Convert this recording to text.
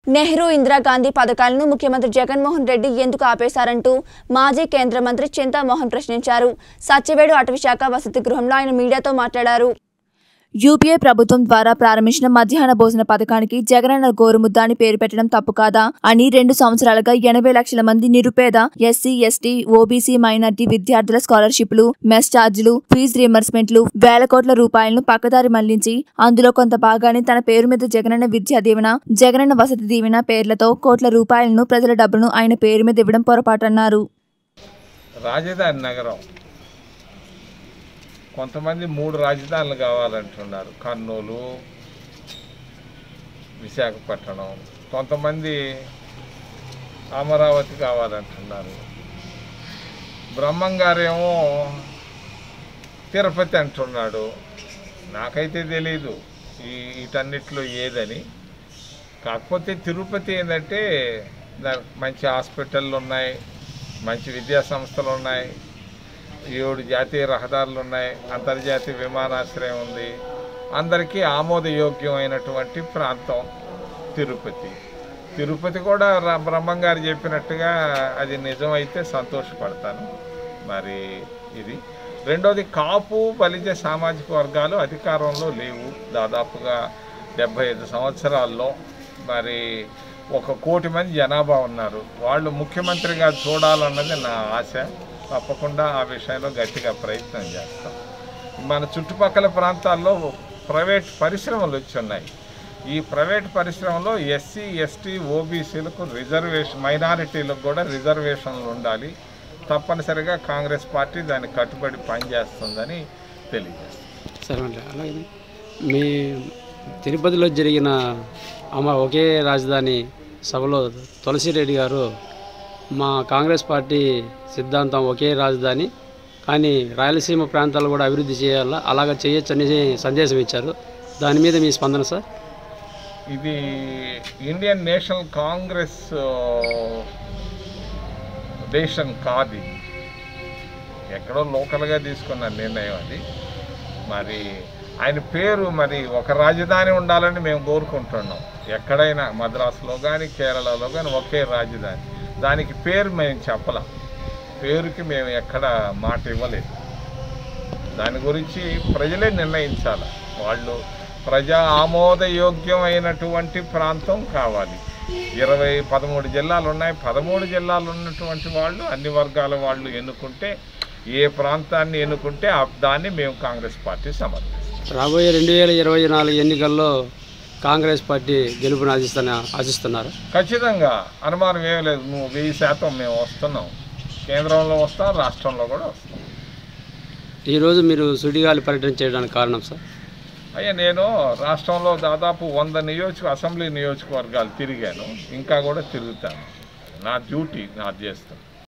నెహ్రూ ఇందిరాగాంధీ పథకాలను ముఖ్యమంత్రి జగన్మోహన్ రెడ్డి ఎందుకు ఆపేశారంటూ మాజీ కేంద్ర మంత్రి చింతామోహన్ ప్రశ్నించారు సత్యవేడు అటవీశాఖ వసతి గృహంలో ఆయన మీడియాతో మాట్లాడారు యూపీఏ ప్రభుత్వం ద్వారా ప్రారంభించిన మధ్యాహ్న భోజన పథకానికి జగనన్న గోరుముద్ద అని పేరు పెట్టడం తప్పు కాదా అని రెండు సంవత్సరాలుగా ఎనభై లక్షల మంది నిరుపేద ఎస్సీ ఎస్టీ ఓబీసీ మైనార్టీ విద్యార్థుల స్కాలర్షిప్లు మెస్ ఛార్జీలు ఫీజు రీఎంబర్స్మెంట్లు వేల కోట్ల రూపాయలను పక్కదారి మళ్లించి అందులో కొంత భాగాన్ని తన పేరు మీద జగనన్న విద్యా దీవెన జగనన్న వసతి దీవెన పేర్లతో కోట్ల రూపాయలను ప్రజల డబ్బును ఆయన పేరు మీద ఇవ్వడం పొరపాటన్నారు రాజధాని నగరం కొంతమంది మూడు రాజధానులు కావాలంటున్నారు కర్నూలు విశాఖపట్నం కొంతమంది అమరావతి కావాలంటున్నారు బ్రహ్మంగారేమో తిరుపతి అంటున్నాడు నాకైతే తెలీదు ఈ వీటన్నిటిలో ఏదని కాకపోతే తిరుపతి ఏంటంటే దానికి మంచి హాస్పిటళ్ళు ఉన్నాయి మంచి విద్యా సంస్థలు ఉన్నాయి ఏడు జాతీయ రహదారులు ఉన్నాయి అంతర్జాతీయ విమానాశ్రయం ఉంది అందరికీ ఆమోదయోగ్యమైనటువంటి ప్రాంతం తిరుపతి తిరుపతి కూడా ర- బ్రహ్మం గారు చెప్పినట్టుగా అది నిజమైతే సంతోషపడతాను మరి ఇది రెండోది కాపు బలిజ సామాజిక వర్గాలు అధికారంలో లేవు దాదాపుగా డెబ్బై ఐదు సంవత్సరాల్లో మరి ఒక కోటి మంది జనాభా ఉన్నారు వాళ్ళు ముఖ్యమంత్రిగా చూడాలన్నది నా ఆశ తప్పకుండా ఆ విషయంలో గట్టిగా ప్రయత్నం చేస్తాం మన చుట్టుపక్కల ప్రాంతాల్లో ప్రైవేట్ పరిశ్రమలు వచ్చి ఉన్నాయి ఈ ప్రైవేట్ పరిశ్రమలో ఎస్సీ ఎస్టీ ఓబీసీలకు రిజర్వేషన్ మైనారిటీలకు కూడా రిజర్వేషన్లు ఉండాలి తప్పనిసరిగా కాంగ్రెస్ పార్టీ దానికి కట్టుబడి పనిచేస్తుందని తెలియజేస్తుంది సరే అండి అలాగే మీ తిరుపతిలో జరిగిన అమ్మ ఒకే రాజధాని సభలో తులసిరెడ్డి గారు మా కాంగ్రెస్ పార్టీ సిద్ధాంతం ఒకే రాజధాని కానీ రాయలసీమ ప్రాంతాలు కూడా అభివృద్ధి చేయాలా అలాగ చేయొచ్చని సందేశం ఇచ్చారు దాని మీద మీ స్పందన సార్ ఇది ఇండియన్ నేషనల్ కాంగ్రెస్ డెసిషన్ కాదు ఇది. ఎక్కడో లోకల్గా తీసుకున్న నిర్ణయం అది మరి ఆయన పేరు మరి ఒక రాజధాని ఉండాలని మేము కోరుకుంటున్నాం ఎక్కడైనా మద్రాసులో కానీ కేరళలో కానీ ఒకే రాజధాని దానికి పేరు మేము చెప్పలేం పేరుకి మేము ఎక్కడ మాట ఇవ్వలేదు దాని గురించి ప్రజలే నిర్ణయించాలి వాళ్ళు ప్రజా ఆమోదయోగ్యమైనటువంటి ప్రాంతం కావాలి ఇరవై పదమూడు జిల్లాలు ఉన్నాయి పదమూడు జిల్లాలు ఉన్నటువంటి వాళ్ళు అన్ని వర్గాల వాళ్ళు ఎన్నుకుంటే ఏ ప్రాంతాన్ని ఎన్నుకుంటే ఆ దాన్ని మేము కాంగ్రెస్ పార్టీ సమర్థిస్తాం రాబోయే రెండు వేల ఇరవై నాలుగు ఎన్నికల్లో కాంగ్రెస్ పార్టీ గెలుపుని ఆశిస్తున్న ఆశిస్తున్నారు ఖచ్చితంగా అనుమానం ఏం లేదు నువ్వు వెయ్యి శాతం మేము వస్తున్నాం కేంద్రంలో వస్తాం రాష్ట్రంలో కూడా వస్తాం ఈరోజు మీరు సుడిగాలి పర్యటన చేయడానికి కారణం సార్ అయ్యా నేను రాష్ట్రంలో దాదాపు వంద నియోజక అసెంబ్లీ నియోజకవర్గాలు తిరిగాను ఇంకా కూడా తిరుగుతాను నా డ్యూటీ నా చేస్తాను